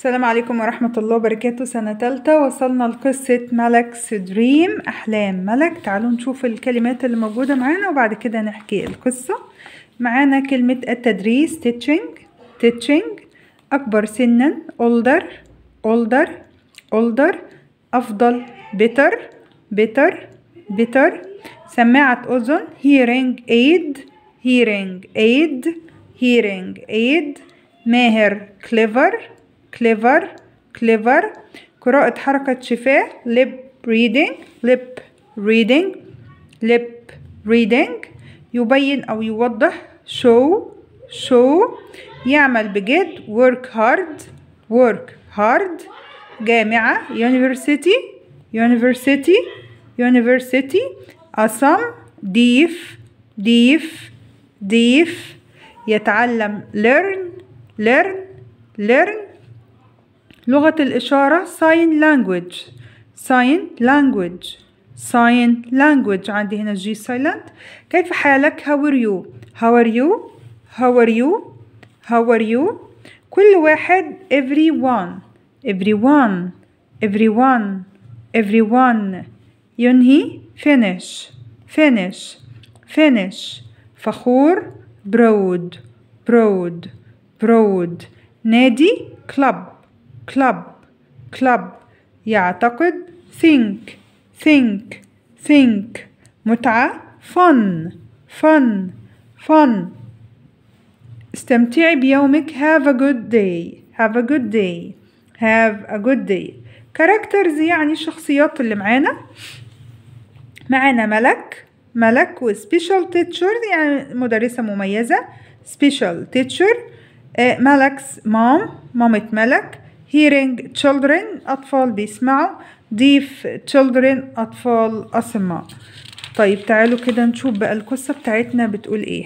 السلام عليكم ورحمة الله وبركاته سنة تالتة وصلنا لقصة ملك's دريم أحلام ملك تعالوا نشوف الكلمات اللي موجودة معانا وبعد كده نحكي القصة معانا كلمة التدريس teaching teaching أكبر سنا older older older أفضل better better better سماعة أذن hearing aid hearing aid hearing aid ماهر clever clever clever قراءة حركة شفاه lip reading lip reading lip reading يبين أو يوضح show show يعمل بجد work hard work hard جامعة university university university أصم ضيف ضيف ضيف يتعلم learn learn learn لغة الإشارة sign language sign language sign language عندي هنا G silent كيف حالك how are you how are you how are you how are you كل واحد everyone everyone everyone everyone ينهي finish finish finish فخور proud proud proud نادي club club club يعتقد think think think متعة fun fun fun استمتعي بيومك have a good day have a good day have a good day characters يعني الشخصيات اللي معانا معانا ملك ملك و special teacher يعني مدرسة مميزة special teacher آه، ملك's mom مامة ملك hearing children أطفال بيسمعوا deaf children أطفال أصماء طيب تعالوا كده نشوف بقى القصة بتاعتنا بتقول ايه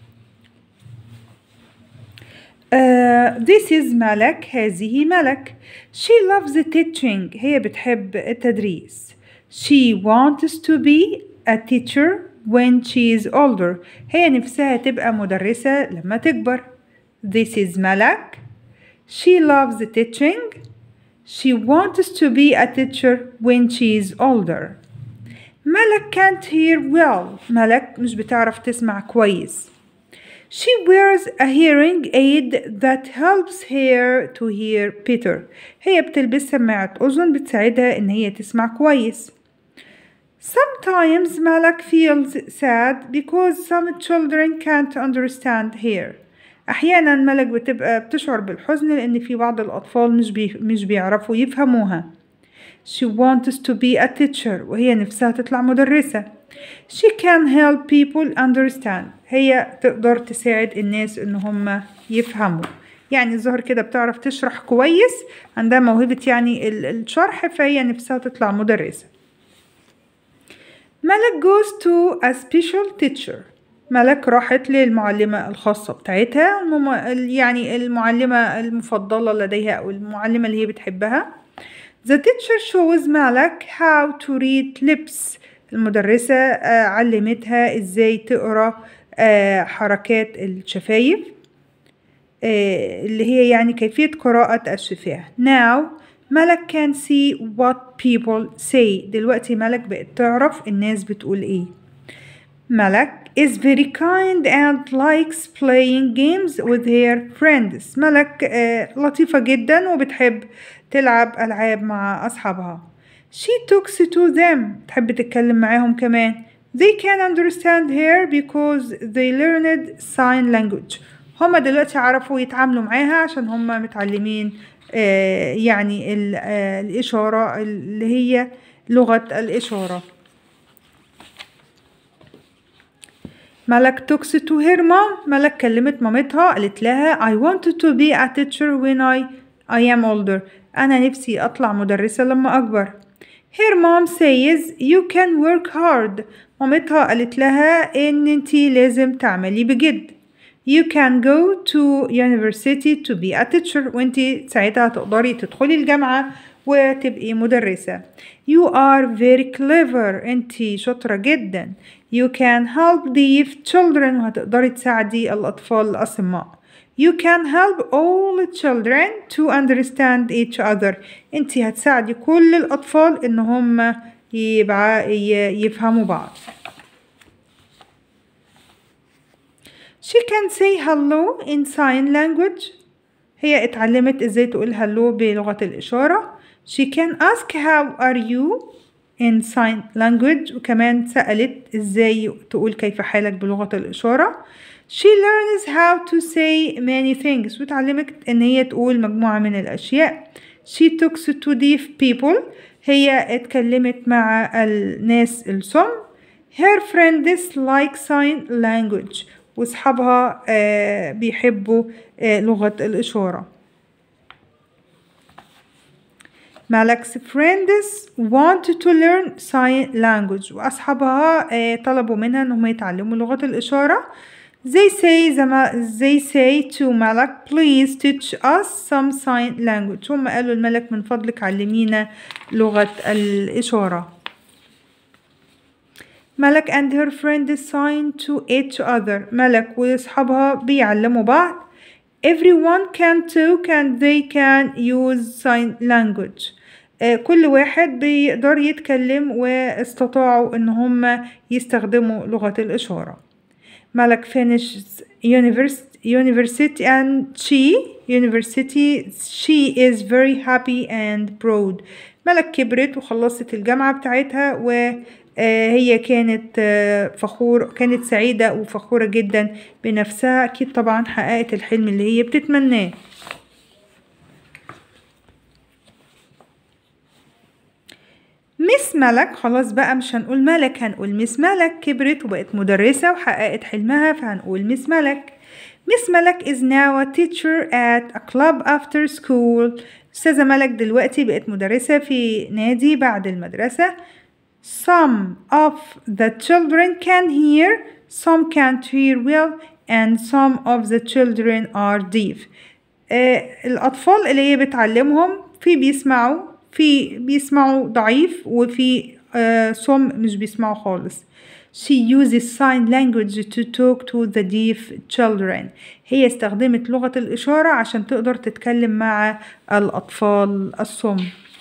Uh, this is ملك هذه ملك she loves teaching هي بتحب التدريس she wants to be a teacher when she is older هي نفسها تبقى مدرسة لما تكبر this is ملك she loves teaching she wants to be a teacher when she is older ملك can't hear well ملك مش بتعرف تسمع كويس She wears a hearing aid that helps her to hear better. هي بتلبس سماعة أذن بتساعدها إن هي تسمع كويس. Sometimes ملك feels sad because some children can't understand her. أحيانا ملك بتبقى بتشعر بالحزن لأن في بعض الأطفال مش بي مش بيعرفوا يفهموها. She wants to be a teacher وهي نفسها تطلع مدرسة. She can help people understand. هي تقدر تساعد الناس إن هم يفهموا. يعني الظاهر كده بتعرف تشرح كويس عندها موهبة يعني ال- الشرح فهي نفسها تطلع مدرسة. ملك goes to a special teacher. ملك راحت للمعلمة الخاصة بتاعتها المم... يعني المعلمة المفضلة لديها أو المعلمة اللي هي بتحبها. The teacher shows ملك how to read lips. المدرسة آه، علمتها ازاي تقرا آه، حركات الشفايف آه، اللي هي يعني كيفية قراءة الشفاه now ملك can see what people say دلوقتي ملك بقت تعرف الناس بتقول ايه ملك is very kind and likes playing games with her friends ملك آه، لطيفة جدا وبتحب تلعب ألعاب مع أصحابها She talks to them تحب تتكلم معاهم كمان They can understand her because they learned sign language هما دلوقتي عرفوا يتعاملوا معاها عشان هما متعلمين آه يعني ال- آه الإشارة اللي هي لغة الإشارة ملك توكس تو هير مام ملك كلمت مامتها قالت لها I wanted to be a teacher when I I am older أنا نفسي أطلع مدرسة لما أكبر Her mom says you can work hard مامتها قالت لها إن انتي لازم تعملي بجد You can go to university to be a teacher وانتي ساعتها تقدري تدخلي الجامعة وتبقي مدرسة You are very clever انتي شاطرة جدا You can help deaf children وهتقدري تساعدي الأطفال الأصماء You can help all children to understand each other انت هتساعدي كل الأطفال إن هم يبع... ي- يفهموا بعض She can say hello in sign language هي اتعلمت ازاي تقول hello بلغة الإشارة She can ask how are you in sign language وكمان سألت ازاي تقول كيف حالك بلغة الإشارة She learns how to say many things وتعلمت ان هي تقول مجموعة من الأشياء She talks to deaf people هي اتكلمت مع الناس الصم Her friends like sign language واصحابها آه بيحبوا آه لغة الإشارة مالك's friends want to learn sign language وأصحابها آه طلبوا منها إنهم يتعلموا لغة الإشارة They say they say to ملك please teach us some sign language هم قالوا الملك من فضلك علمينا لغة الإشارة ملك and her friend sign to each other ملك وأصحابها بيعلموا بعض everyone can talk and they can use sign language آه كل واحد بيقدر يتكلم واستطاعوا ان هم يستخدموا لغة الإشارة ملك finishes university, university and she university she is very happy and proud ملك كبرت وخلصت الجامعة بتاعتها وهي كانت فخور كانت سعيدة وفخورة جدا بنفسها أكيد طبعا حققت الحلم اللي هي بتتمناه مس ملك خلاص بقى مش هنقول ملك هنقول مس ملك كبرت وبقت مدرسة وحققت حلمها فهنقول مس ملك مس ملك is now a teacher at a club after school أستاذة ملك دلوقتي بقت مدرسة في نادي بعد المدرسة Some of the children can hear some can't hear well and some of the children are deaf آه الأطفال اللي هي بتعلمهم في بيسمعوا في بيسمعوا ضعيف وفي آه صم مش بيسمعوا خالص She uses sign language to talk to the deaf children هي استخدمت لغة الإشارة عشان تقدر تتكلم مع الأطفال الصم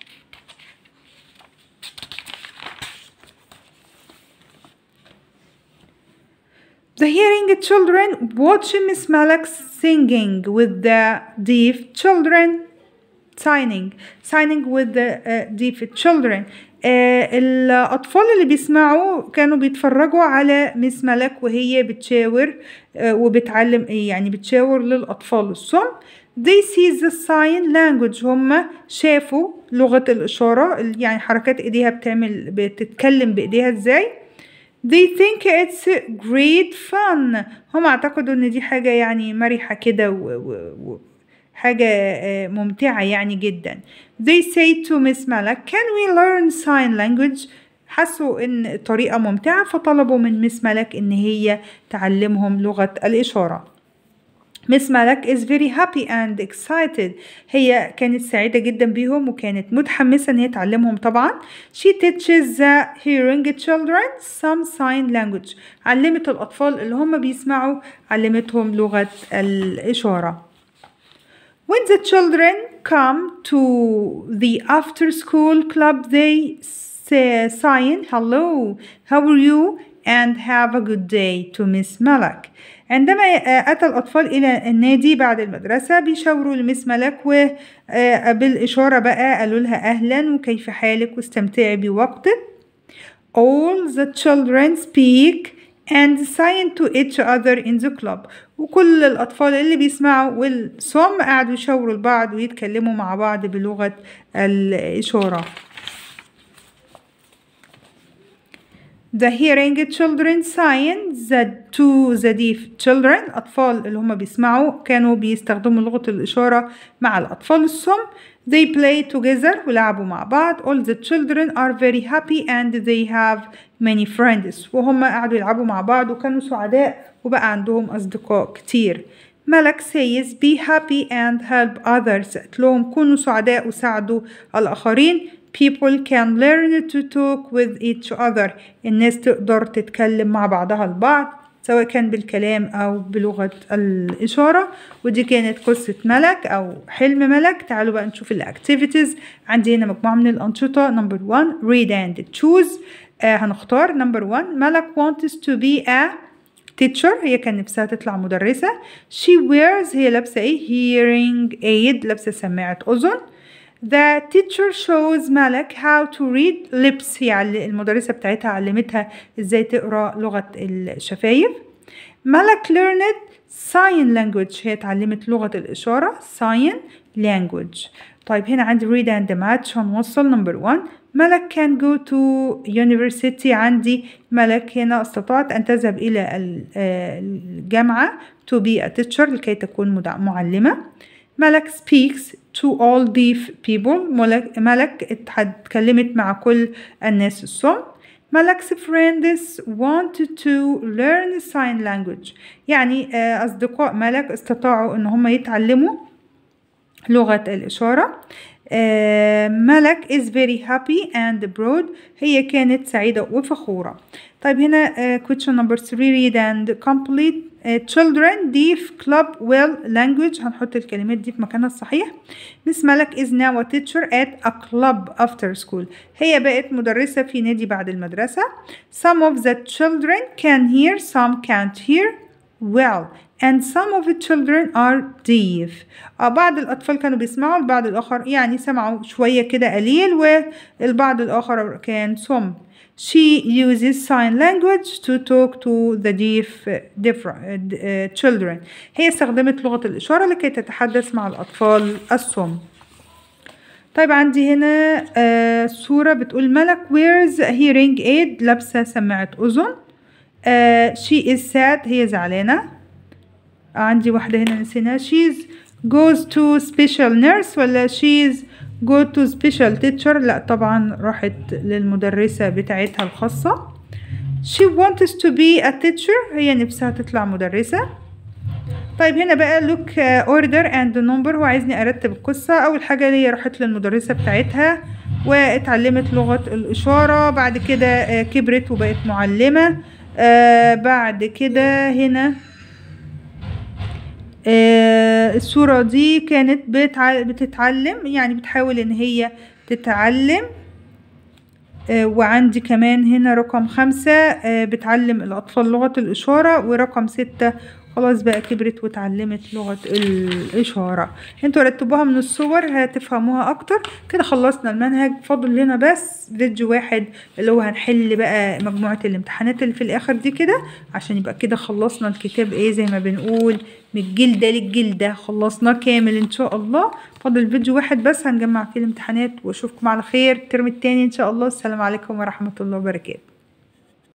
The hearing children watch Miss Malak singing with the deaf children signing signing with the uh, deaf children آه الأطفال اللي بيسمعوا كانوا بيتفرجوا على مس ملك وهي بتشاور آه وبتعلم يعني بتشاور للأطفال الصم They see the sign language هم شافوا لغة الإشارة يعني حركات إيديها بتعمل بتتكلم بإيديها إزاي They think it's great fun هم اعتقدوا ان دي حاجة يعني مرحة كده و, و, و حاجة ممتعة يعني جدا They say to Miss Malak Can we learn sign language حسوا ان الطريقة ممتعة فطلبوا من مس ملك ان هي تعلمهم لغة الإشارة مس ملك is very happy and excited هي كانت سعيدة جدا بيهم وكانت متحمسة ان هي تعلمهم طبعا she teaches the hearing children some sign language علمت الأطفال اللي هم بيسمعوا علمتهم لغة الإشارة When the children come to the after school club they say sign hello how are you and have a good day to Miss Malak عندما أتى الأطفال إلى النادي بعد المدرسة بيشاوروا لمس ملك وبالإشارة بقى قالوا لها أهلا وكيف حالك واستمتعي بوقتك All the children speak and sign to each other in the club وكل الأطفال اللي بيسمعوا والصم قعدوا يشاوروا لبعض ويتكلموا مع بعض بلغة الإشارة The hearing children sign the to the deaf children أطفال اللي هم بيسمعوا كانوا بيستخدموا لغة الإشارة مع الأطفال الصم They play together ولعبوا مع بعض All the children are very happy and they have many friends وهم قعدوا يلعبوا مع بعض وكانوا سعداء وبقى عندهم أصدقاء كتير ملك says be happy and help others قالت لهم كونوا سعداء وساعدوا الآخرين people can learn to talk with each other الناس تقدر تتكلم مع بعضها البعض سواء كان بالكلام أو بلغة الإشارة ودي كانت قصة ملك أو حلم ملك تعالوا بقى نشوف الأكتيفيتيز عندي هنا مجموعة من الأنشطة نمبر 1 read and choose آه هنختار نمبر 1 ملك wants to be a teacher هي كان نفسها تطلع مدرسة she wears هي لابسة ايه hearing aid لابسة سماعة أذن The teacher shows ملك how to read lips هي عل- المدرسة بتاعتها علمتها ازاي تقرا لغة الشفايف ملك learned sign language هي اتعلمت لغة الإشارة sign language طيب هنا عندي read and match هنوصل نمبر 1 ملك can go to university عندي ملك هنا استطاعت أن تذهب إلى ال- آه، الجامعة to be a teacher لكي تكون مدع- معلمة ملك speaks to all deaf people ملك, ملك اتكلمت مع كل الناس الصم ملك's friends wanted to learn sign language يعني آه، أصدقاء ملك استطاعوا إن هم يتعلموا لغة الإشارة آه، ملك is very happy and proud هي كانت سعيدة وفخورة طيب هنا آه، question number 3 read and complete آه، children deaf club well language هنحط الكلمات دي في مكانها الصحيح Miss ملك is now a teacher at a club after school هي بقت مدرسة في نادي بعد المدرسة some of the children can hear some can't hear well and some of the children are deaf آه بعض الأطفال كانوا بيسمعوا البعض الآخر يعني سمعوا شوية كده قليل والبعض الآخر كان صم She uses sign language to talk to the deaf different, uh, children هي استخدمت لغة الإشارة لكي تتحدث مع الأطفال الصم طيب عندي هنا آه صورة بتقول ملك wears a hearing aid لابسة سماعة أذن آه she is sad هي زعلانة عندي واحدة هنا نسيناها she's goes to special nurse ولا she's go to special teacher لا طبعا راحت للمدرسة بتاعتها الخاصة she wants to be a teacher هي نفسها تطلع مدرسة طيب هنا بقى look uh, order and number هو عايزني ارتب القصة اول حاجة هي راحت للمدرسة بتاعتها واتعلمت لغة الاشارة بعد كده آه، كبرت وبقت معلمة آه بعد كده هنا آه الصورة دي كانت بتع- بتتعلم يعني بتحاول ان هي تتعلم آه، وعندي كمان هنا رقم خمسة آه، بتعلم الأطفال لغة الإشارة ورقم ستة خلاص بقى كبرت وتعلمت لغة الإشارة انتوا رتبوها من الصور هتفهموها أكتر كده خلصنا المنهج فاضل لنا بس فيديو واحد اللي هو هنحل بقى مجموعة الامتحانات اللي في الآخر دي كده عشان يبقى كده خلصنا الكتاب ايه زي ما بنقول من الجلدة للجلدة خلصناه كامل ان شاء الله فاضل فيديو واحد بس هنجمع فيه الامتحانات واشوفكم على خير الترم التاني ان شاء الله السلام عليكم ورحمة الله وبركاته